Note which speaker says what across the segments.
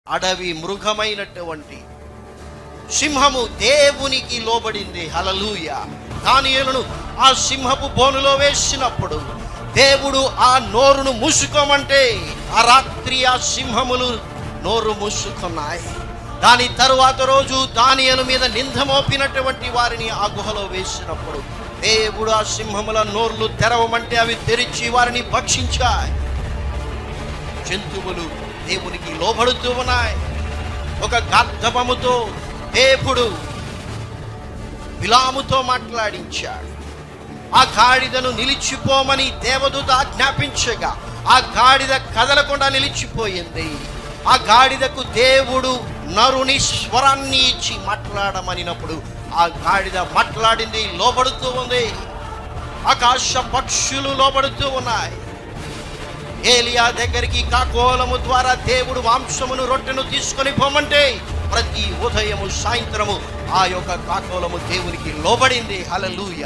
Speaker 1: అడవి మృగమైనటువంటి సింహము దేవునికి లోబడింది హలలుయ దానియేలును ఆ సింహపు బోనులో వేసినప్పుడు దేవుడు ఆ నోరును మూసుకోమంటే ఆ రాత్రి ఆ సింహములు నోరు మూసుకున్నాయి దాని తరువాత రోజు దానియలు మీద నింద మోపినటువంటి వారిని ఆ గుహలో వేసినప్పుడు దేవుడు ఆ సింహముల నోర్లు తెరవమంటే అవి తెరిచి వారిని భక్షించాయి జంతువులు దేవునికి లోబడుతూ ఉన్నాయి ఒక గర్ధపముతో దేవుడు విలాముతో మాట్లాడించాడు ఆ గాడిదను నిలిచిపోమని దేవదూత ఆజ్ఞాపించగా ఆ గాడిద కదలకుండా నిలిచిపోయింది ఆ గాడిదకు దేవుడు నరుని స్వరాన్ని ఇచ్చి మాట్లాడమనినప్పుడు ఆ గాడిద మాట్లాడింది లోబడుతూ ఉంది ఆకాశ పక్షులు లోబడుతూ ఉన్నాయి ఏలియా దగ్గరికి కాకోలము ద్వారా దేవుడు మాంసమును రొట్టెను తీసుకొని పోమంటే ప్రతి ఉదయము సాయంత్రము ఆ యొక్క కాకోలము దేవునికి లోబడింది హలలుయ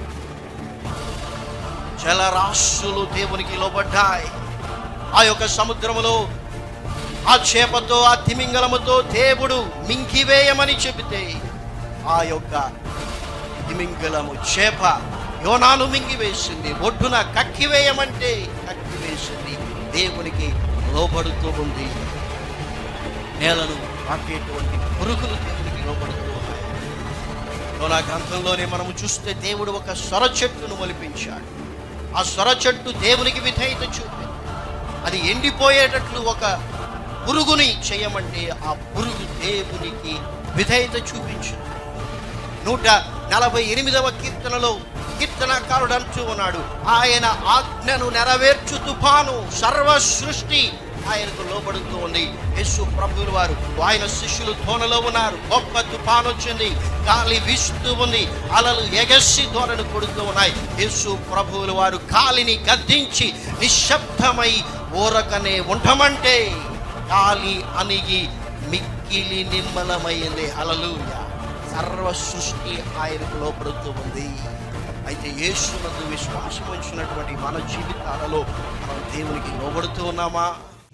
Speaker 1: జలరాశులు దేవునికి లోబడ్డాయి ఆ యొక్క సముద్రములో ఆ చేపతో ఆ తిమింగలముతో దేవుడు మింగివేయమని చెబితే ఆ యొక్క తిమింగలము చేప యోనాను మింగివేసింది ఒడ్డున కక్కివేయమంటే కక్కివేసింది దేవునికి లోబడుతూ ఉంది నేలను పాకేటువంటి పురుగులు దేవునికి లోబడుతూ ఉన్నాయి యోనా గ్రంథంలోనే మనము చూస్తే దేవుడు ఒక సొర చెట్టును మొలిపించాడు ఆ సొర చెట్టు దేవునికి విధేయత చూపింది అది ఎండిపోయేటట్లు ఒక పురుగుని చేయమంటే ఆ పురుగు దేవునికి విధేయత చూపించింది నూట నలభై ఎనిమిదవ కీర్తనలో కీర్తనకారుడు అంటూ ఉన్నాడు ఆయన ఆజ్ఞను నెరవేర్చు తుఫాను సర్వ సృష్టి ఆయనకు లోబడుతూ ఉంది యేసు ప్రభువుల వారు ఆయన శిష్యులు ధోనలో ఉన్నారు గొప్ప తుఫాను వచ్చింది గాలి వీస్తూ ఉంది అలలు ఎగసి ధోరణి కొడుతూ ఉన్నాయి యేసు ప్రభువుల వారు గాలిని గద్దించి నిశ్శబ్దమై ఊరకనే ఉండమంటే గాలి అణిగి మిక్కిలి నిమ్మలమైంది హల్లెలూయా సర్వ సృష్టి ఆయనకు లోపడుతూ ఉంది అయితే యేసునందు విశ్వాసం ఉంచినటువంటి మన జీవితాలలో మనం దేవునికి లోబడుతూ ఉన్నామా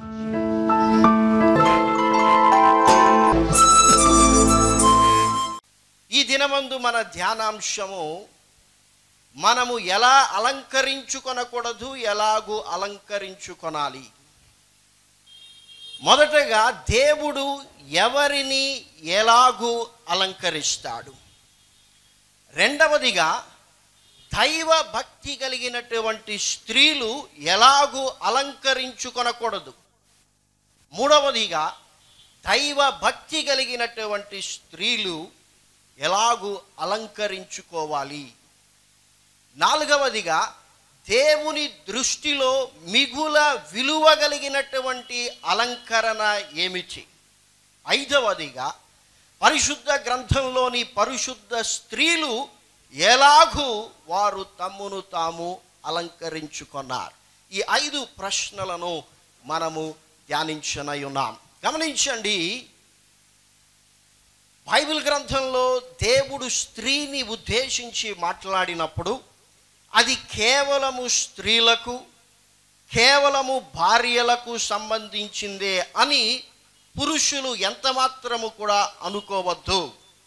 Speaker 1: ఈ దినమందు మన ధ్యానాంశము మనము ఎలా అలంకరించుకొనకూడదు ఎలాగూ అలంకరించుకొనాలి మొదటగా దేవుడు ఎవరిని ఎలాగూ అలంకరిస్తాడు రెండవదిగా దైవ భక్తి కలిగినటువంటి స్త్రీలు ఎలాగూ అలంకరించుకొనకూడదు మూడవదిగా దైవ భక్తి కలిగినటువంటి స్త్రీలు ఎలాగూ అలంకరించుకోవాలి నాలుగవదిగా దేవుని దృష్టిలో మిగుల విలువ కలిగినటువంటి అలంకరణ ఏమిటి ఐదవదిగా పరిశుద్ధ గ్రంథంలోని పరిశుద్ధ స్త్రీలు ఎలాగూ వారు తమ్మును తాము అలంకరించుకున్నారు ఈ ఐదు ప్రశ్నలను మనము ధ్యానించనై ఉన్నాం గమనించండి బైబిల్ గ్రంథంలో దేవుడు స్త్రీని ఉద్దేశించి మాట్లాడినప్పుడు అది కేవలము స్త్రీలకు కేవలము భార్యలకు సంబంధించిందే అని పురుషులు ఎంత మాత్రము కూడా అనుకోవద్దు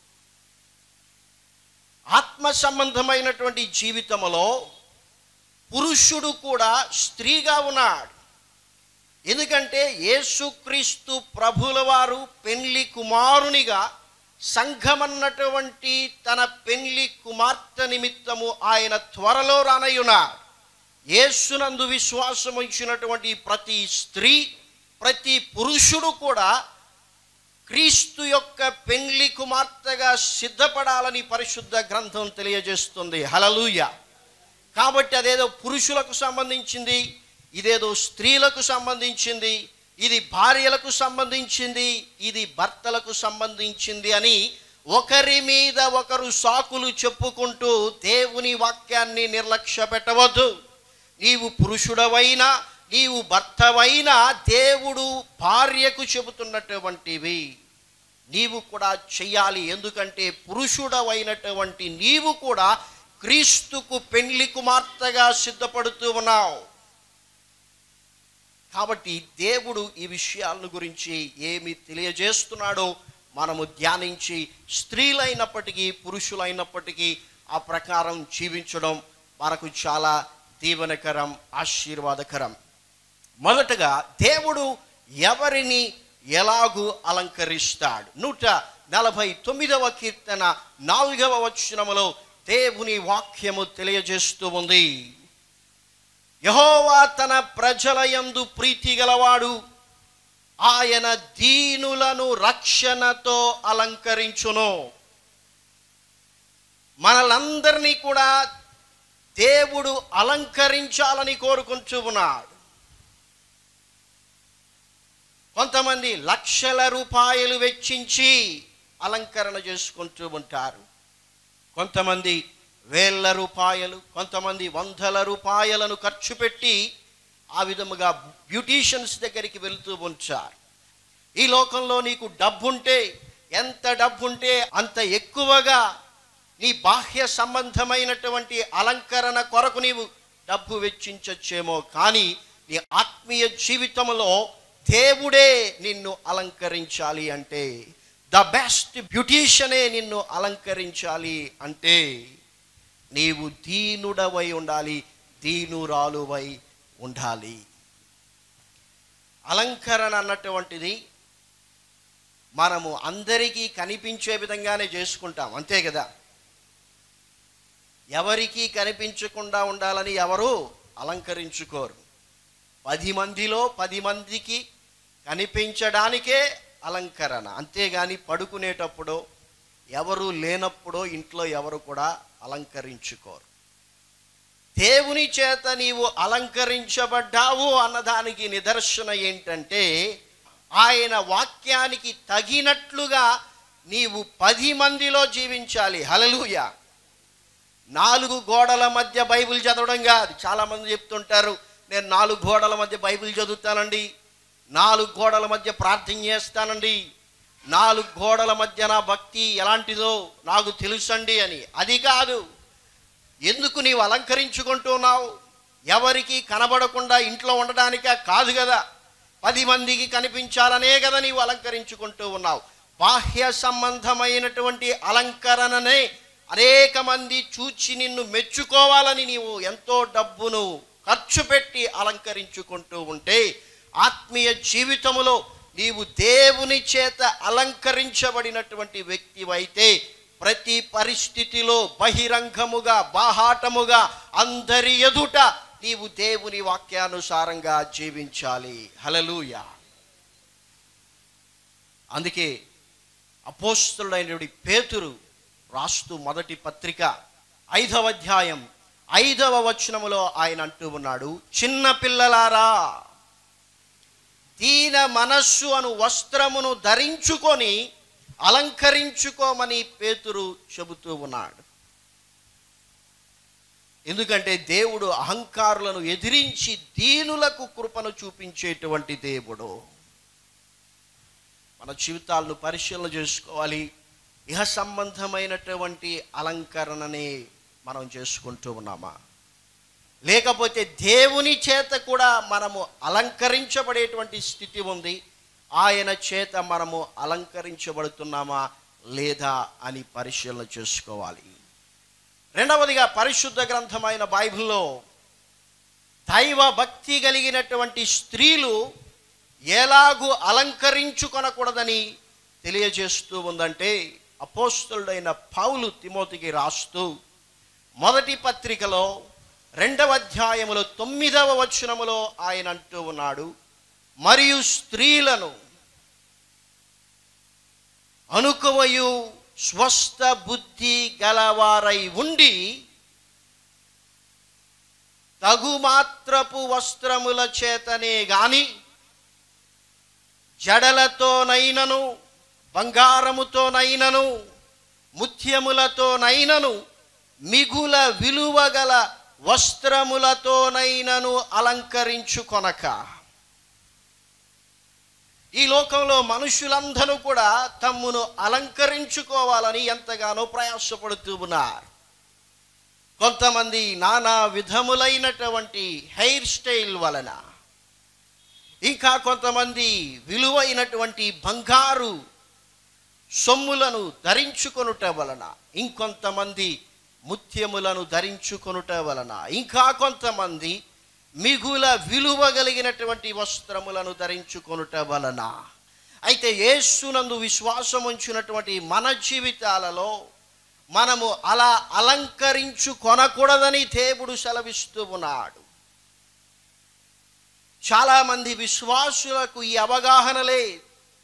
Speaker 1: ఆత్మ సంబంధమైనటువంటి జీవితంలో పురుషుడు కూడా స్త్రీగా ఉన్నాడు ఎందుకంటే యేసుక్రీస్తు ప్రభుల వారు పెళ్లి కుమారునిగా సంఘమన్నటువంటి తన పెళ్లి కుమార్తె నిమిత్తము ఆయన త్వరలో రానయ్యున్నారు యేసునందు విశ్వాసం ఉంచినటువంటి ప్రతి స్త్రీ ప్రతి పురుషుడు కూడా క్రీస్తు యొక్క పెళ్లి కుమార్తెగా సిద్ధపడాలని పరిశుద్ధ గ్రంథం తెలియజేస్తుంది హలలుయ కాబట్టి అదేదో పురుషులకు సంబంధించింది ఇదేదో స్త్రీలకు సంబంధించింది ఇది భార్యలకు సంబంధించింది ఇది భర్తలకు సంబంధించింది అని ఒకరి మీద ఒకరు సాకులు చెప్పుకుంటూ దేవుని వాక్యాన్ని నిర్లక్ష్య పెట్టవద్దు నీవు పురుషుడవైనా నీవు భర్తవైనా దేవుడు భార్యకు చెబుతున్నటువంటివి నీవు కూడా చెయ్యాలి ఎందుకంటే పురుషుడవైనటువంటి నీవు కూడా క్రీస్తుకు పెళ్లి కుమార్తెగా సిద్ధపడుతూ ఉన్నావు కాబట్టి దేవుడు ఈ విషయాలను గురించి ఏమి తెలియజేస్తున్నాడో మనము ధ్యానించి స్త్రీలైనప్పటికీ పురుషులైనప్పటికీ ఆ ప్రకారం జీవించడం మనకు చాలా దీవెనకరం ఆశీర్వాదకరం మొదటగా దేవుడు ఎవరిని ఎలాగూ అలంకరిస్తాడు నూట నలభై తొమ్మిదవ కీర్తన నాలుగవ వచనములో దేవుని వాక్యము తెలియజేస్తూ ఉంది యహోవా తన ప్రజల యందు ప్రీతి గలవాడు ఆయన దీనులను రక్షణతో అలంకరించును మనలందరినీ కూడా దేవుడు అలంకరించాలని కోరుకుంటూ ఉన్నాడు కొంతమంది లక్షల రూపాయలు వెచ్చించి అలంకరణ చేసుకుంటూ ఉంటారు కొంతమంది వేల రూపాయలు కొంతమంది వందల రూపాయలను ఖర్చు పెట్టి ఆ విధముగా బ్యూటీషియన్స్ దగ్గరికి వెళ్తూ ఉంటారు ఈ లోకంలో నీకు డబ్బుంటే ఎంత డబ్బుంటే అంత ఎక్కువగా నీ బాహ్య సంబంధమైనటువంటి అలంకరణ కొరకు నీవు డబ్బు వెచ్చించచ్చేమో కానీ నీ ఆత్మీయ జీవితంలో దేవుడే నిన్ను అలంకరించాలి అంటే ద బెస్ట్ బ్యూటీషియనే నిన్ను అలంకరించాలి అంటే నీవు దీనుడవై ఉండాలి దీనురాలువై ఉండాలి అలంకరణ అన్నటువంటిది మనము అందరికీ కనిపించే విధంగానే చేసుకుంటాం అంతే కదా ఎవరికీ కనిపించకుండా ఉండాలని ఎవరు అలంకరించుకోరు పది మందిలో పది మందికి కనిపించడానికే అలంకరణ అంతేగాని పడుకునేటప్పుడు ఎవరు లేనప్పుడో ఇంట్లో ఎవరు కూడా అలంకరించుకోరు దేవుని చేత నీవు అలంకరించబడ్డావు అన్నదానికి నిదర్శన ఏంటంటే ఆయన వాక్యానికి తగినట్లుగా నీవు పది మందిలో జీవించాలి హలలుయ నాలుగు గోడల మధ్య బైబిల్ చదవడం కాదు చాలామంది చెప్తుంటారు నేను నాలుగు గోడల మధ్య బైబిల్ చదువుతానండి నాలుగు గోడల మధ్య ప్రార్థన చేస్తానండి నాలుగు గోడల మధ్య నా భక్తి ఎలాంటిదో నాకు తెలుసండి అని అది కాదు ఎందుకు నీవు అలంకరించుకుంటున్నావు ఎవరికి కనబడకుండా ఇంట్లో ఉండడానికా కాదు కదా పది మందికి కనిపించాలనే కదా నీవు అలంకరించుకుంటూ ఉన్నావు బాహ్య సంబంధమైనటువంటి అలంకరణనే అనేక మంది చూచి నిన్ను మెచ్చుకోవాలని నీవు ఎంతో డబ్బును ఖర్చు పెట్టి అలంకరించుకుంటూ ఉంటే ఆత్మీయ జీవితములో నీవు దేవుని చేత అలంకరించబడినటువంటి వ్యక్తివైతే ప్రతి పరిస్థితిలో బహిరంగముగా బాహాటముగా అందరి ఎదుట నీవు దేవుని వాక్యానుసారంగా జీవించాలి హలలుయ అందుకే అపోస్తుడైనటువంటి పేతురు రాస్తూ మొదటి పత్రిక ఐదవ అధ్యాయం ఐదవ వచనములో ఆయన అంటూ ఉన్నాడు చిన్న పిల్లలారా దీన మనస్సు అను వస్త్రమును ధరించుకొని అలంకరించుకోమని పేతురు చెబుతూ ఉన్నాడు ఎందుకంటే దేవుడు అహంకారులను ఎదిరించి దీనులకు కృపను చూపించేటువంటి దేవుడు మన జీవితాలను పరిశీలన చేసుకోవాలి ఇహ సంబంధమైనటువంటి అలంకరణని మనం చేసుకుంటూ ఉన్నామా లేకపోతే దేవుని చేత కూడా మనము అలంకరించబడేటువంటి స్థితి ఉంది ఆయన చేత మనము అలంకరించబడుతున్నామా లేదా అని పరిశీలన చేసుకోవాలి రెండవదిగా పరిశుద్ధ గ్రంథమైన బైబిల్లో దైవ భక్తి కలిగినటువంటి స్త్రీలు ఎలాగూ అలంకరించుకొనకూడదని తెలియజేస్తూ ఉందంటే అపోస్తుడైన పౌలు తిమోతికి రాస్తూ మొదటి పత్రికలో రెండవ అధ్యాయములో తొమ్మిదవ వచనములో ఆయన అంటూ ఉన్నాడు మరియు స్త్రీలను అనుకువయు స్వస్థ బుద్ధి గలవారై ఉండి తగుమాత్రపు వస్త్రముల చేతనే గాని జడలతోనైనను బంగారముతోనైనను ముత్యములతోనైనను మిగుల విలువ గల వస్త్రములతోనైనను అలంకరించుకొనక ఈ లోకంలో మనుషులందరూ కూడా తమ్మును అలంకరించుకోవాలని ఎంతగానో ప్రయాసపడుతూ ఉన్నారు కొంతమంది నానా విధములైనటువంటి హెయిర్ స్టైల్ వలన ఇంకా కొంతమంది విలువైనటువంటి బంగారు సొమ్ములను ధరించుకొనుట వలన ఇంకొంతమంది ముత్యములను ధరించుకొనుట వలన ఇంకా కొంతమంది మిగుల విలువ కలిగినటువంటి వస్త్రములను ధరించుకొనుట వలన అయితే యేసునందు విశ్వాసం ఉంచినటువంటి మన జీవితాలలో మనము అలా అలంకరించు కొనకూడదని దేవుడు సెలవిస్తూ ఉన్నాడు చాలామంది విశ్వాసులకు ఈ అవగాహన లేదు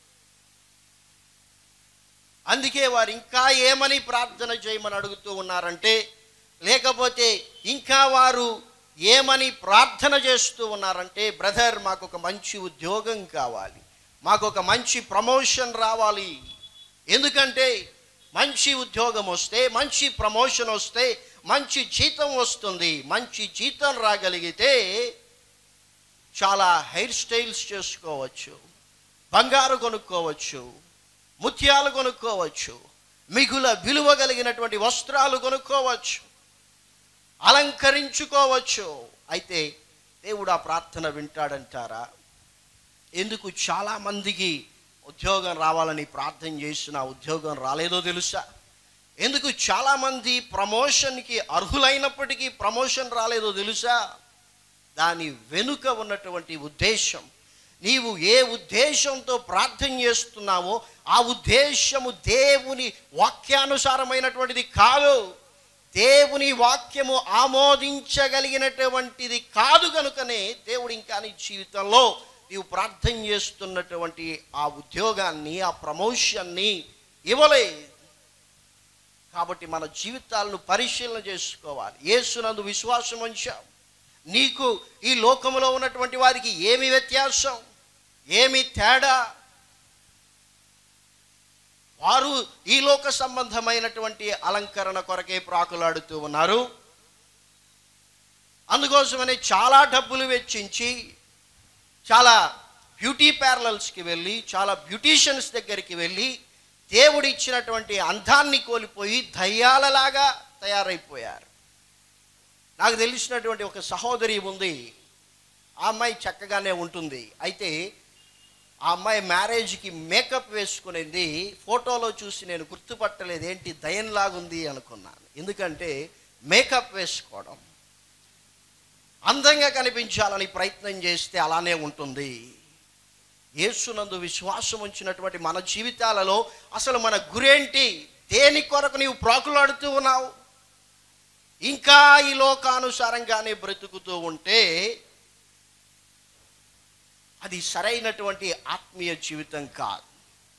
Speaker 1: అందుకే వారు ఇంకా ఏమని ప్రార్థన చేయమని అడుగుతూ ఉన్నారంటే లేకపోతే ఇంకా వారు ఏమని ప్రార్థన చేస్తూ ఉన్నారంటే బ్రదర్ మాకు ఒక మంచి ఉద్యోగం కావాలి మాకు ఒక మంచి ప్రమోషన్ రావాలి ఎందుకంటే మంచి ఉద్యోగం వస్తే మంచి ప్రమోషన్ వస్తే మంచి జీతం వస్తుంది మంచి జీతం రాగలిగితే చాలా హెయిర్ స్టైల్స్ చేసుకోవచ్చు బంగారు కొనుక్కోవచ్చు ముత్యాలు కొనుక్కోవచ్చు మిగుల విలువ కలిగినటువంటి వస్త్రాలు కొనుక్కోవచ్చు అలంకరించుకోవచ్చు అయితే దేవుడు ఆ ప్రార్థన వింటాడంటారా ఎందుకు చాలామందికి ఉద్యోగం రావాలని ప్రార్థన చేసిన ఉద్యోగం రాలేదో తెలుసా ఎందుకు చాలామంది ప్రమోషన్కి అర్హులైనప్పటికీ ప్రమోషన్ రాలేదో తెలుసా దాని వెనుక ఉన్నటువంటి ఉద్దేశం నీవు ఏ ఉద్దేశంతో ప్రార్థన చేస్తున్నావో ఆ ఉద్దేశము దేవుని వాక్యానుసారమైనటువంటిది కాదు దేవుని వాక్యము ఆమోదించగలిగినటువంటిది కాదు కనుకనే దేవుడు ఇంకా నీ జీవితంలో నీవు ప్రార్థన చేస్తున్నటువంటి ఆ ఉద్యోగాన్ని ఆ ప్రమోషన్ని ఇవ్వలే కాబట్టి మన జీవితాలను పరిశీలన చేసుకోవాలి యేసునందు విశ్వాసం ఉంచాం నీకు ఈ లోకములో ఉన్నటువంటి వారికి ఏమి వ్యత్యాసం ఏమి తేడా వారు ఈ లోక సంబంధమైనటువంటి అలంకరణ కొరకే ప్రాకులాడుతూ ఉన్నారు అందుకోసమని చాలా డబ్బులు వెచ్చించి చాలా బ్యూటీ పార్లర్స్కి వెళ్ళి చాలా బ్యూటీషియన్స్ దగ్గరికి వెళ్ళి దేవుడు ఇచ్చినటువంటి అందాన్ని కోల్పోయి దయ్యాలలాగా తయారైపోయారు నాకు తెలిసినటువంటి ఒక సహోదరి ఉంది ఆ అమ్మాయి చక్కగానే ఉంటుంది అయితే ఆ అమ్మాయి మ్యారేజ్కి మేకప్ వేసుకునేది ఫోటోలో చూసి నేను గుర్తుపట్టలేదు ఏంటి దయంలాగుంది అనుకున్నాను ఎందుకంటే మేకప్ వేసుకోవడం అందంగా కనిపించాలని ప్రయత్నం చేస్తే అలానే ఉంటుంది యేసునందు విశ్వాసం ఉంచినటువంటి మన జీవితాలలో అసలు మన గురేంటి దేని కొరకు నీవు ప్రాకులాడుతూ ఉన్నావు ఇంకా ఈ లోకానుసారంగానే బ్రతుకుతూ ఉంటే అది సరైనటువంటి ఆత్మీయ జీవితం కాదు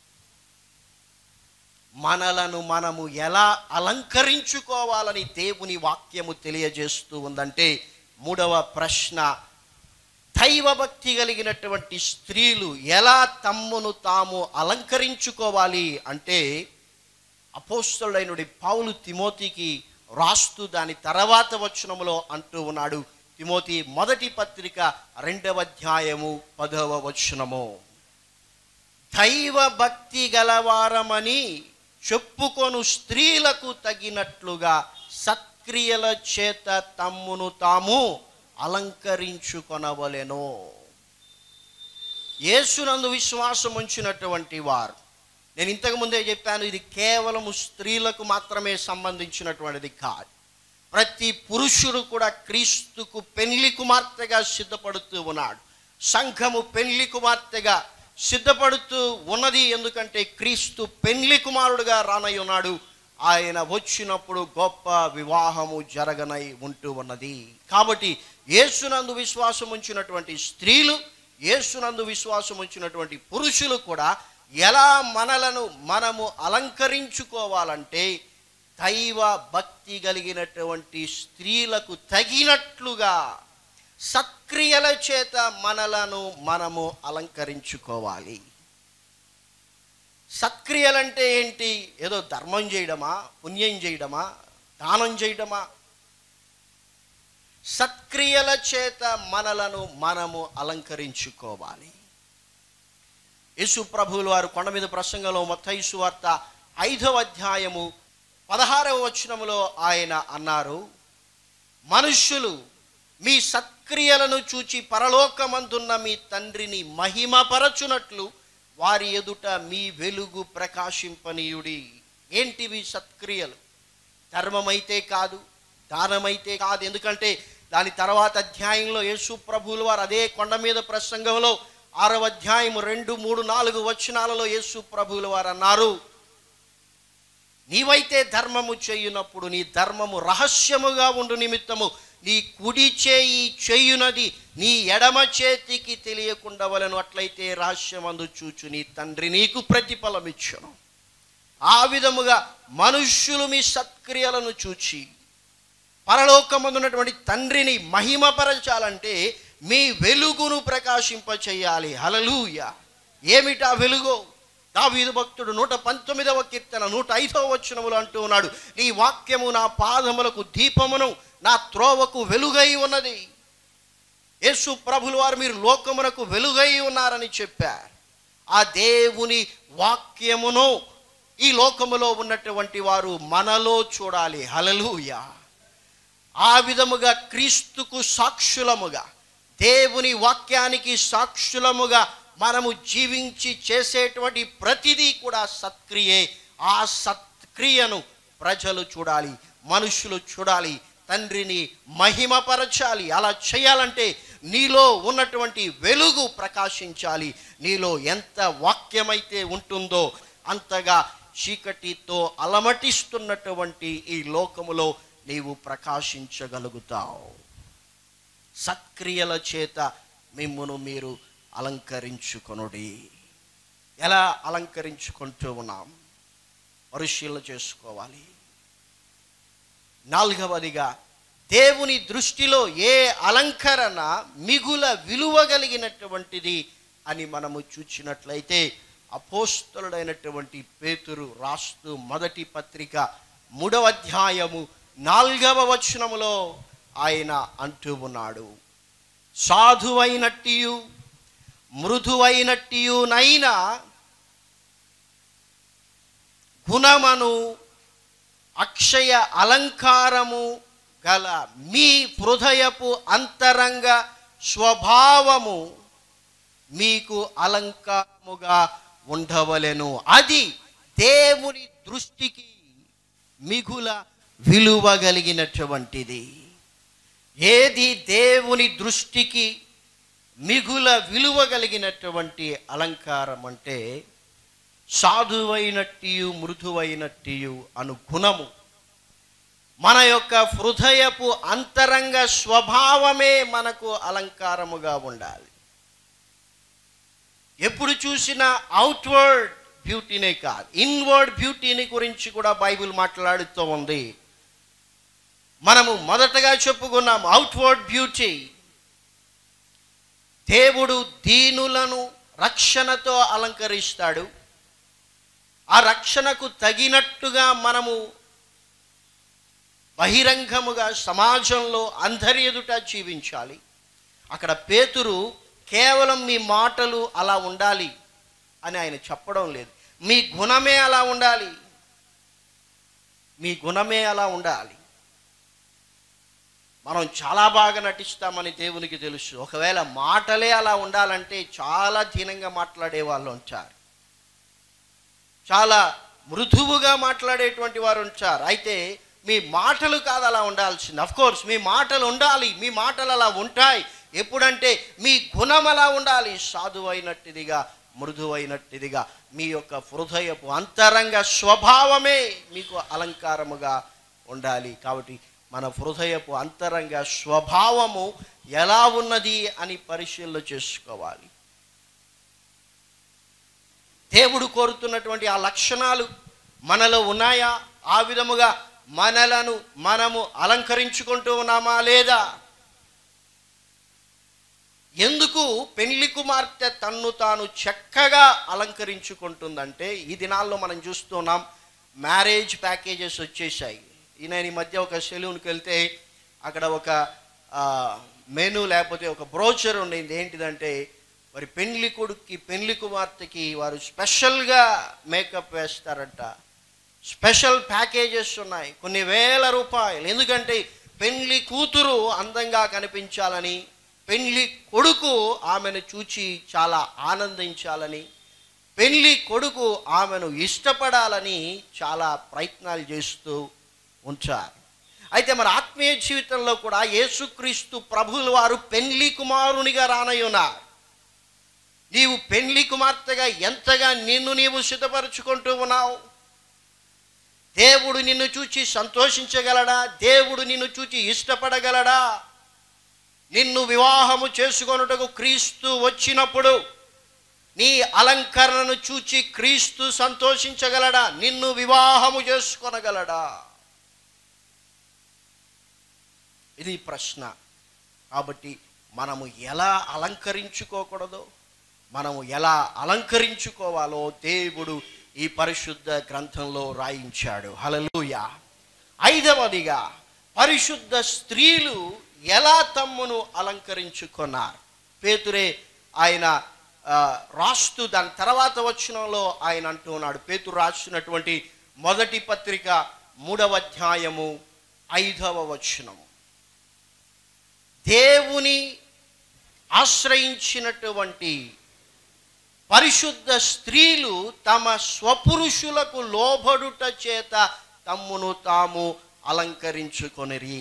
Speaker 1: మనలను మనము ఎలా అలంకరించుకోవాలని దేవుని వాక్యము తెలియజేస్తూ ఉందంటే మూడవ ప్రశ్న దైవభక్తి కలిగినటువంటి స్త్రీలు ఎలా తమ్మును తాము అలంకరించుకోవాలి అంటే అపోస్తలుడైనడి పౌలు తిమోతికి రాస్తూ దాని తర్వాత వచనములో అంటూ ఉన్నాడు తిమోతి మొదటి పత్రిక రెండవ అధ్యాయము పదవ వచనము దైవ భక్తి గలవారమని చెప్పుకొను స్త్రీలకు తగినట్లుగా సత్క్రియల చేత తమ్మును తాము అలంకరించుకొనవలెను యేసునందు విశ్వాసం ఉంచినటువంటి వారు నేను ఇంతకు ముందే చెప్పాను ఇది కేవలము స్త్రీలకు మాత్రమే సంబంధించినటువంటిది కాదు ప్రతి పురుషుడు కూడా క్రీస్తుకు పెళ్లి కుమార్తెగా సిద్ధపడుతూ ఉన్నాడు సంఘము పెళ్లి కుమార్తెగా సిద్ధపడుతూ ఉన్నది ఎందుకంటే క్రీస్తు పెళ్లి కుమారుడుగా రానై ఉన్నాడు ఆయన వచ్చినప్పుడు గొప్ప వివాహము జరగనై ఉంటూ ఉన్నది కాబట్టి యేసునందు విశ్వాసం ఉంచినటువంటి స్త్రీలు యేసునందు విశ్వాసం ఉంచినటువంటి పురుషులు కూడా ఎలా మనలను మనము అలంకరించుకోవాలంటే దైవ భక్తి కలిగినటువంటి స్త్రీలకు తగినట్లుగా సత్క్రియల చేత మనలను మనము అలంకరించుకోవాలి సత్క్రియలంటే ఏంటి ఏదో ధర్మం చేయడమా పుణ్యం చేయడమా దానం చేయడమా సత్క్రియల చేత మనలను మనము అలంకరించుకోవాలి యేసు ప్రభువులు వారు కొండ మీద ప్రసంగంలో మత్తయి వార్త ఐదవ అధ్యాయము పదహారవ వచనములో ఆయన అన్నారు మనుష్యులు మీ సత్క్రియలను చూచి పరలోకమందున్న మీ తండ్రిని మహిమపరచునట్లు వారి ఎదుట మీ వెలుగు ప్రకాశింపనీయుడి ఏంటివి సత్క్రియలు ధర్మమైతే కాదు దానమైతే కాదు ఎందుకంటే దాని తర్వాత అధ్యాయంలో యేసు ప్రభువుల వారు అదే కొండ మీద ప్రసంగంలో ఆరవ అధ్యాయము రెండు మూడు నాలుగు వచనాలలో యేసు ప్రభువుల వారు అన్నారు నీవైతే ధర్మము చేయునప్పుడు నీ ధర్మము రహస్యముగా ఉండు నిమిత్తము నీ కుడి చేయి చేయునది నీ ఎడమ చేతికి తెలియకుండా వలను అట్లయితే రహస్యమందు చూచు నీ తండ్రి నీకు ప్రతిఫలమిచ్చును ఆ విధముగా మనుష్యులు మీ సత్క్రియలను చూచి పరలోకమందున్నటువంటి తండ్రిని మహిమపరచాలంటే మీ వెలుగును ప్రకాశింపచేయాలి హలలుయ ఏమిటా వెలుగు దావీదు భక్తుడు నూట పంతొమ్మిదవ కీర్తన నూట ఐదవ వచనములు అంటూ ఉన్నాడు నీ వాక్యము నా పాదములకు దీపమును నా త్రోవకు వెలుగై ఉన్నది యేసు ప్రభుల వారు మీరు లోకమునకు వెలుగై ఉన్నారని చెప్పారు ఆ దేవుని వాక్యమును ఈ లోకములో ఉన్నటువంటి వారు మనలో చూడాలి హలలుయా ఆ విధముగా క్రీస్తుకు సాక్షులముగా దేవుని వాక్యానికి సాక్షులముగా మనము జీవించి చేసేటువంటి ప్రతిదీ కూడా సత్క్రియే ఆ సత్క్రియను ప్రజలు చూడాలి మనుషులు చూడాలి తండ్రిని మహిమపరచాలి అలా చేయాలంటే నీలో ఉన్నటువంటి వెలుగు ప్రకాశించాలి నీలో ఎంత వాక్యమైతే ఉంటుందో అంతగా చీకటితో అలమటిస్తున్నటువంటి ఈ లోకములో నీవు ప్రకాశించగలుగుతావు సత్క్రియల చేత మిమ్మును మీరు అలంకరించుకొనుడి ఎలా అలంకరించుకుంటూ ఉన్నాం పరిశీలన చేసుకోవాలి నాలుగవదిగా దేవుని దృష్టిలో ఏ అలంకరణ మిగుల విలువ కలిగినటువంటిది అని మనము చూచినట్లయితే అపోస్తలుడైనటువంటి పేతురు రాస్తూ మొదటి పత్రిక మూడవ అధ్యాయము నాలుగవ వచనములో ఆయన అంటూ ఉన్నాడు సాధువైనట్టియు మృదువైనట్టియునైనా గుణమను అక్షయ అలంకారము గల మీ హృదయపు అంతరంగ స్వభావము మీకు అలంకారముగా ఉండవలెను అది దేవుని దృష్టికి మిగుల విలువ కలిగినటువంటిది ఏది దేవుని దృష్టికి మిగుల విలువ కలిగినటువంటి అలంకారం అంటే సాధువైనట్టియు మృదువైనట్టియు అను గుణము మన యొక్క హృదయపు అంతరంగ స్వభావమే మనకు అలంకారముగా ఉండాలి ఎప్పుడు చూసినా అవుట్వర్డ్ బ్యూటీనే కాదు ఇన్వర్డ్ బ్యూటీని గురించి కూడా బైబిల్ మాట్లాడుతూ ఉంది మనము మొదటగా చెప్పుకున్నాం అవుట్వర్డ్ బ్యూటీ దేవుడు దీనులను రక్షణతో అలంకరిస్తాడు ఆ రక్షణకు తగినట్టుగా మనము బహిరంగముగా సమాజంలో అందరి ఎదుట జీవించాలి అక్కడ పేతురు కేవలం మీ మాటలు అలా ఉండాలి అని ఆయన చెప్పడం లేదు మీ గుణమే అలా ఉండాలి మీ గుణమే అలా ఉండాలి మనం చాలా బాగా నటిస్తామని దేవునికి తెలుసు ఒకవేళ మాటలే అలా ఉండాలంటే చాలా దీనంగా మాట్లాడే వాళ్ళు ఉంటారు చాలా మృదువుగా మాట్లాడేటువంటి వారు ఉంటారు అయితే మీ మాటలు కాదు అలా ఉండాల్సింది అఫ్ కోర్స్ మీ మాటలు ఉండాలి మీ మాటలు అలా ఉంటాయి ఎప్పుడంటే మీ గుణం అలా ఉండాలి సాధువైనట్టుదిగా మృదువైనట్టుదిగా మీ యొక్క హృదయపు అంతరంగ స్వభావమే మీకు అలంకారముగా ఉండాలి కాబట్టి మన హృదయపు అంతరంగ స్వభావము ఎలా ఉన్నది అని పరిశీలన చేసుకోవాలి దేవుడు కోరుతున్నటువంటి ఆ లక్షణాలు మనలో ఉన్నాయా ఆ విధముగా మనలను మనము అలంకరించుకుంటూ ఉన్నామా లేదా ఎందుకు పెళ్లి కుమార్తె తన్ను తాను చక్కగా అలంకరించుకుంటుందంటే ఈ దినాల్లో మనం చూస్తున్నాం మ్యారేజ్ ప్యాకేజెస్ వచ్చేసాయి ఈ నేను ఈ మధ్య ఒక సెలూన్కి వెళ్తే అక్కడ ఒక మెనూ లేకపోతే ఒక బ్రోచర్ ఉండింది ఏంటిదంటే మరి పెళ్లి కొడుక్కి పెళ్లి కుమార్తెకి వారు స్పెషల్గా మేకప్ వేస్తారంట స్పెషల్ ప్యాకేజెస్ ఉన్నాయి కొన్ని వేల రూపాయలు ఎందుకంటే పెండ్లి కూతురు అందంగా కనిపించాలని పెండ్లి కొడుకు ఆమెను చూచి చాలా ఆనందించాలని పెళ్లి కొడుకు ఆమెను ఇష్టపడాలని చాలా ప్రయత్నాలు చేస్తూ ఉంచారు అయితే మన ఆత్మీయ జీవితంలో కూడా యేసుక్రీస్తు ప్రభువుల వారు పెళ్లి కుమారునిగా రానయ్యున్నారు నీవు పెళ్లి కుమార్తెగా ఎంతగా నిన్ను నీవు సిద్ధపరచుకుంటూ ఉన్నావు దేవుడు నిన్ను చూచి సంతోషించగలడా దేవుడు నిన్ను చూచి ఇష్టపడగలడా నిన్ను వివాహము చేసుకొనుటకు క్రీస్తు వచ్చినప్పుడు నీ అలంకరణను చూచి క్రీస్తు సంతోషించగలడా నిన్ను వివాహము చేసుకొనగలడా ఇది ప్రశ్న కాబట్టి మనము ఎలా అలంకరించుకోకూడదో మనము ఎలా అలంకరించుకోవాలో దేవుడు ఈ పరిశుద్ధ గ్రంథంలో రాయించాడు హలలుయ ఐదవదిగా పరిశుద్ధ స్త్రీలు ఎలా తమ్మును అలంకరించుకున్నారు పేతురే ఆయన ఆ, రాస్తూ దాని తర్వాత వచనంలో ఆయన అంటున్నాడు పేతురు రాసినటువంటి మొదటి పత్రిక మూడవ అధ్యాయము ఐదవ వచనము దేవుని ఆశ్రయించినటువంటి పరిశుద్ధ స్త్రీలు తమ స్వపురుషులకు లోబడుట చేత తమ్మును తాము అలంకరించుకొనిరి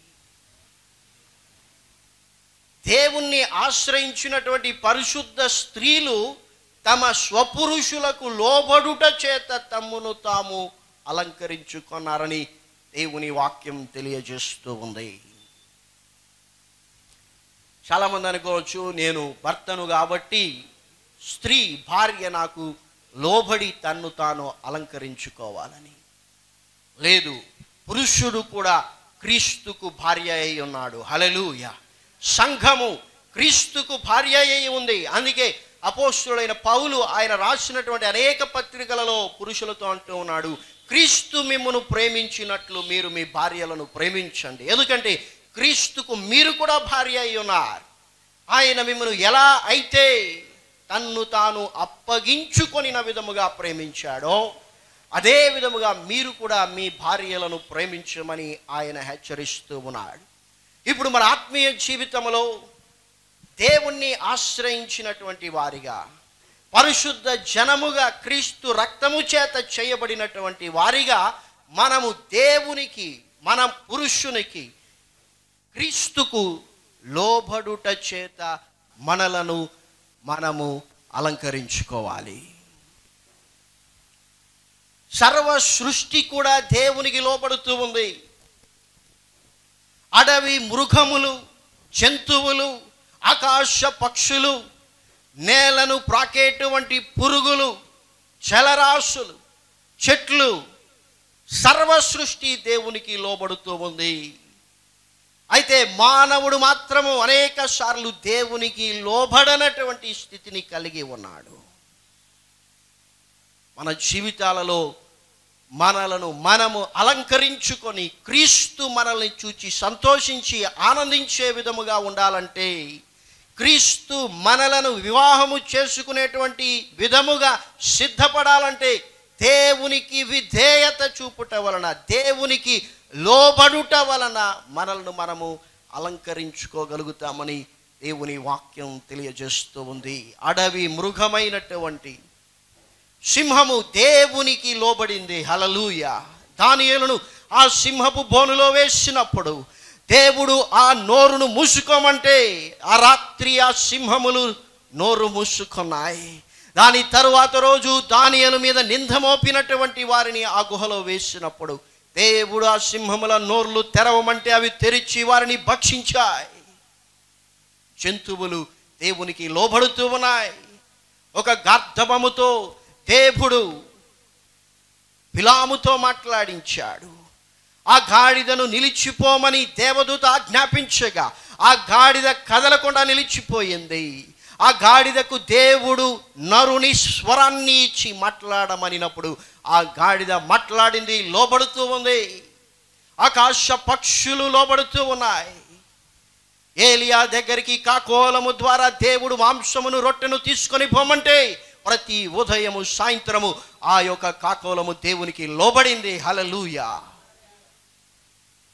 Speaker 1: దేవుణ్ణి ఆశ్రయించినటువంటి పరిశుద్ధ స్త్రీలు తమ స్వపురుషులకు లోబడుట చేత తమ్మును తాము అలంకరించుకున్నారని దేవుని వాక్యం తెలియజేస్తూ ఉంది చాలామంది అనుకోవచ్చు నేను భర్తను కాబట్టి స్త్రీ భార్య నాకు లోబడి తన్ను తాను అలంకరించుకోవాలని లేదు పురుషుడు కూడా క్రీస్తుకు భార్య అయి ఉన్నాడు హలలుయ సంఘము క్రీస్తుకు భార్య అయి ఉంది అందుకే అపోస్తుడైన పౌలు ఆయన రాసినటువంటి అనేక పత్రికలలో పురుషులతో అంటూ ఉన్నాడు క్రీస్తు మిమ్మును ప్రేమించినట్లు మీరు మీ భార్యలను ప్రేమించండి ఎందుకంటే క్రీస్తుకు మీరు కూడా భార్య అయి ఉన్నారు ఆయన మిమ్మల్ని ఎలా అయితే తన్ను తాను అప్పగించుకొనిన విధముగా ప్రేమించాడో అదే విధముగా మీరు కూడా మీ భార్యలను ప్రేమించమని ఆయన హెచ్చరిస్తూ ఉన్నాడు ఇప్పుడు మన ఆత్మీయ జీవితంలో దేవుణ్ణి ఆశ్రయించినటువంటి వారిగా పరిశుద్ధ జనముగా క్రీస్తు రక్తము చేత చేయబడినటువంటి వారిగా మనము దేవునికి మన పురుషునికి క్రీస్తుకు లోబడుట చేత మనలను మనము అలంకరించుకోవాలి సర్వ సృష్టి కూడా దేవునికి లోబడుతూ ఉంది అడవి మృగములు జంతువులు ఆకాశ పక్షులు నేలను ప్రాకేటువంటి పురుగులు జలరాశులు చెట్లు సర్వ సృష్టి దేవునికి లోబడుతూ ఉంది అయితే మానవుడు మాత్రము అనేక సార్లు దేవునికి లోబడనటువంటి స్థితిని కలిగి ఉన్నాడు మన జీవితాలలో మనలను మనము అలంకరించుకొని క్రీస్తు మనల్ని చూచి సంతోషించి ఆనందించే విధముగా ఉండాలంటే క్రీస్తు మనలను వివాహము చేసుకునేటువంటి విధముగా సిద్ధపడాలంటే దేవునికి విధేయత చూపుట వలన దేవునికి లోబడుట వలన మనల్ని మనము అలంకరించుకోగలుగుతామని దేవుని వాక్యం తెలియజేస్తూ ఉంది అడవి మృగమైనటువంటి సింహము దేవునికి లోబడింది హలలుయ దానియేలును ఆ సింహపు బోనులో వేసినప్పుడు దేవుడు ఆ నోరును మూసుకోమంటే ఆ రాత్రి ఆ సింహములు నోరు మూసుకున్నాయి దాని తరువాత రోజు దానియలు మీద నింద మోపినటువంటి వారిని ఆ గుహలో వేసినప్పుడు దేవుడు ఆ సింహముల నోర్లు తెరవమంటే అవి తెరిచి వారిని భక్షించాయి జంతువులు దేవునికి లోబడుతూ ఉన్నాయి ఒక గార్ధబముతో దేవుడు పిలాముతో మాట్లాడించాడు ఆ గాడిదను నిలిచిపోమని దేవదూత ఆజ్ఞాపించగా ఆ గాడిద కదలకుండా నిలిచిపోయింది ఆ గాడిదకు దేవుడు నరుని స్వరాన్ని ఇచ్చి మాట్లాడమనినప్పుడు ఆ గాడిద మాట్లాడింది లోబడుతూ ఉంది ఆకాశ పక్షులు లోబడుతూ ఉన్నాయి ఏలియా దగ్గరికి కాకోలము ద్వారా దేవుడు మాంసమును రొట్టెను తీసుకొని పోమంటే ప్రతి ఉదయము సాయంత్రము ఆ యొక్క కాకోలము దేవునికి లోబడింది హలలుయ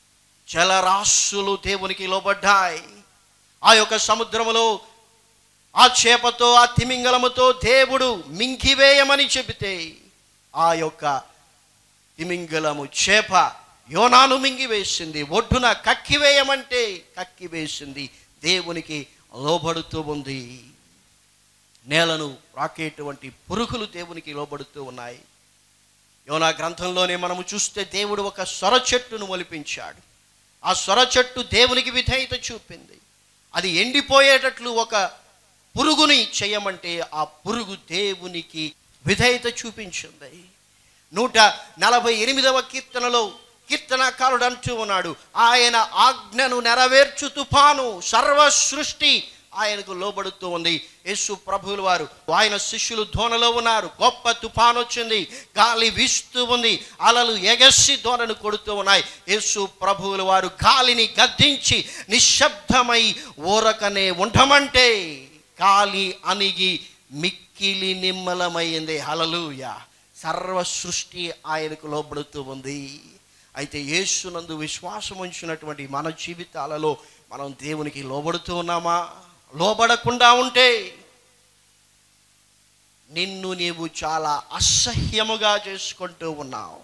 Speaker 1: జలరాశులు దేవునికి లోబడ్డాయి ఆ యొక్క సముద్రములో ఆ చేపతో ఆ తిమింగలముతో దేవుడు మింగివేయమని చెబితే ఆ యొక్క తిమింగలము చేప యోనాను మింగివేసింది ఒడ్డున కక్కివేయమంటే కక్కివేసింది దేవునికి లోబడుతూ ఉంది నేలను రాకేటువంటి పురుగులు దేవునికి లోబడుతూ ఉన్నాయి యోనా గ్రంథంలోనే మనము చూస్తే దేవుడు ఒక సొర చెట్టును మొలిపించాడు ఆ సొర చెట్టు దేవునికి విధేయత చూపింది అది ఎండిపోయేటట్లు ఒక పురుగుని చేయమంటే ఆ పురుగు దేవునికి విధేయత చూపించింది నూట నలభై ఎనిమిదవ కీర్తనలో కీర్తనకారుడు అంటూ ఉన్నాడు ఆయన ఆజ్ఞను నెరవేర్చు తుఫాను సర్వ సృష్టి ఆయనకు లోబడుతూ ఉంది యేసు ప్రభువుల వారు ఆయన శిష్యులు ధోనలో ఉన్నారు గొప్ప తుఫాను వచ్చింది గాలి వీస్తూ ఉంది అలలు ఎగసి ధోనను కొడుతూ ఉన్నాయి యేసు ప్రభువుల వారు గాలిని గద్దించి నిశ్శబ్దమై ఊరకనే ఉండమంటే గాలి అణిగి మిక్కిలి నిమ్మలమైంది హలలుయ సర్వ సృష్టి ఆయనకు లోబడుతూ ఉంది అయితే యేసునందు విశ్వాసం ఉంచినటువంటి మన జీవితాలలో మనం దేవునికి లోబడుతూ ఉన్నామా లోబడకుండా ఉంటే నిన్ను నీవు చాలా అసహ్యముగా చేసుకుంటూ ఉన్నావు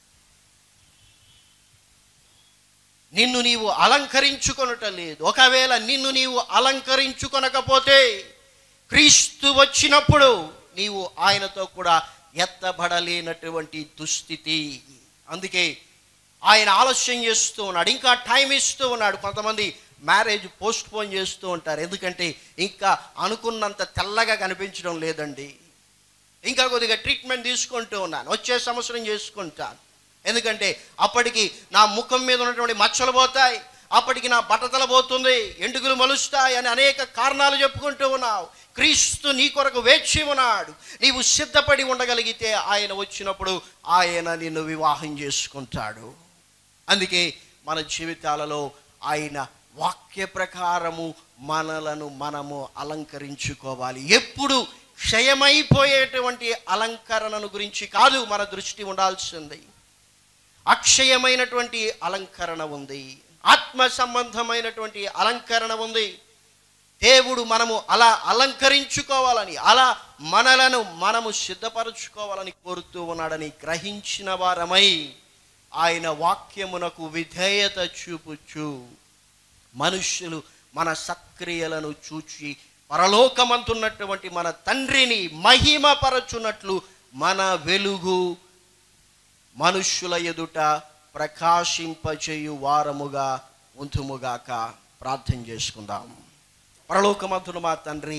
Speaker 1: నిన్ను నీవు అలంకరించుకొనట లేదు ఒకవేళ నిన్ను నీవు అలంకరించుకొనకపోతే క్రీస్తు వచ్చినప్పుడు నీవు ఆయనతో కూడా ఎత్తబడలేనటువంటి దుస్థితి అందుకే ఆయన ఆలస్యం చేస్తూ ఉన్నాడు ఇంకా టైం ఇస్తూ ఉన్నాడు కొంతమంది మ్యారేజ్ పోస్ట్ పోన్ చేస్తూ ఉంటారు ఎందుకంటే ఇంకా అనుకున్నంత తెల్లగా కనిపించడం లేదండి ఇంకా కొద్దిగా ట్రీట్మెంట్ తీసుకుంటూ ఉన్నాను వచ్చే సంవత్సరం చేసుకుంటాను ఎందుకంటే అప్పటికి నా ముఖం మీద ఉన్నటువంటి మచ్చలు పోతాయి అప్పటికి నా బట్టతల పోతుంది ఎండుగులు మలుస్తాయి అని అనేక కారణాలు చెప్పుకుంటూ ఉన్నావు క్రీస్తు నీ కొరకు వేచి ఉన్నాడు నీవు సిద్ధపడి ఉండగలిగితే ఆయన వచ్చినప్పుడు ఆయన నిన్ను వివాహం చేసుకుంటాడు అందుకే మన జీవితాలలో ఆయన వాక్య ప్రకారము మనలను మనము అలంకరించుకోవాలి ఎప్పుడు క్షయమైపోయేటువంటి అలంకరణను గురించి కాదు మన దృష్టి ఉండాల్సింది అక్షయమైనటువంటి అలంకరణ ఉంది ఆత్మ సంబంధమైనటువంటి అలంకరణ ఉంది దేవుడు మనము అలా అలంకరించుకోవాలని అలా మనలను మనము సిద్ధపరచుకోవాలని కోరుతూ ఉన్నాడని గ్రహించిన వారమై ఆయన వాక్యమునకు విధేయత చూపుచు మనుష్యులు మన సక్రియలను చూచి పరలోకమంతున్నటువంటి మన తండ్రిని మహిమపరచునట్లు మన వెలుగు మనుష్యుల ఎదుట ప్రకాశింపచేయు వారముగా ఉంతుముగాక ప్రార్థన చేసుకుందాం పరలోకమంతుడు మా తండ్రి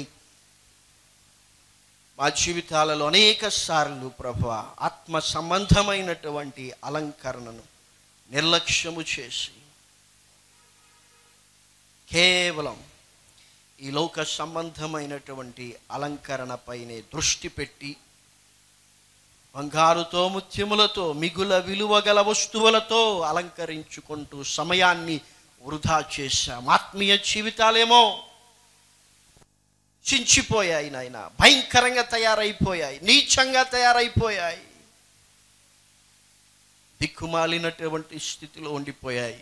Speaker 1: మా జీవితాలలో అనేక సార్లు ప్రభు ఆత్మ సంబంధమైనటువంటి అలంకరణను నిర్లక్ష్యము చేసి కేవలం ఈ లోక సంబంధమైనటువంటి అలంకరణపైనే దృష్టి పెట్టి బంగారుతో ముత్యములతో మిగుల విలువ గల వస్తువులతో అలంకరించుకుంటూ సమయాన్ని వృధా చేశాం ఆత్మీయ జీవితాలేమో చించిపోయాయి నాయన భయంకరంగా తయారైపోయాయి నీచంగా తయారైపోయాయి దిక్కుమాలినటువంటి స్థితిలో ఉండిపోయాయి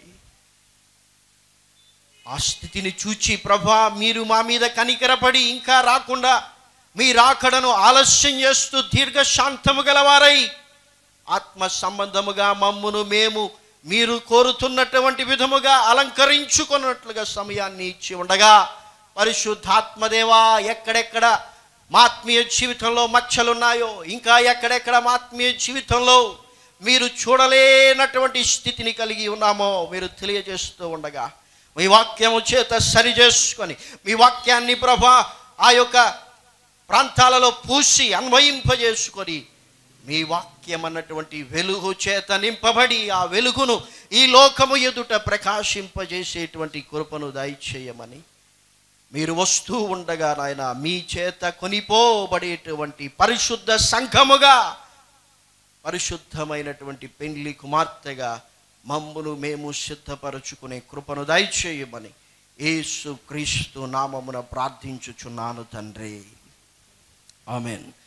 Speaker 1: ఆ స్థితిని చూచి ప్రభా మీరు మా మీద కనికరపడి ఇంకా రాకుండా మీ రాకడను ఆలస్యం చేస్తూ దీర్ఘశాంతము గలవారై ఆత్మ సంబంధముగా మమ్మును మేము మీరు కోరుతున్నటువంటి విధముగా అలంకరించుకున్నట్లుగా సమయాన్ని ఇచ్చి ఉండగా పరిశుద్ధాత్మదేవా ఎక్కడెక్కడ మా ఆత్మీయ జీవితంలో మచ్చలున్నాయో ఇంకా ఎక్కడెక్కడ మా ఆత్మీయ జీవితంలో మీరు చూడలేనటువంటి స్థితిని కలిగి ఉన్నామో మీరు తెలియజేస్తూ ఉండగా మీ వాక్యము చేత సరి చేసుకొని మీ వాక్యాన్ని ప్రభా ఆ యొక్క ప్రాంతాలలో పూసి అన్వయింపజేసుకొని మీ వాక్యం అన్నటువంటి వెలుగు చేత నింపబడి ఆ వెలుగును ఈ లోకము ఎదుట ప్రకాశింపజేసేటువంటి కృపను దయచేయమని మీరు వస్తూ ఉండగా నాయన మీ చేత కొనిపోబడేటువంటి పరిశుద్ధ సంఘముగా పరిశుద్ధమైనటువంటి పెండ్లి కుమార్తెగా మమ్మును మేము సిద్ధపరచుకునే కృపను దయచేయమని యేసు క్రీస్తు నామమున ప్రార్థించుచున్నాను తండ్రి ఆమెన్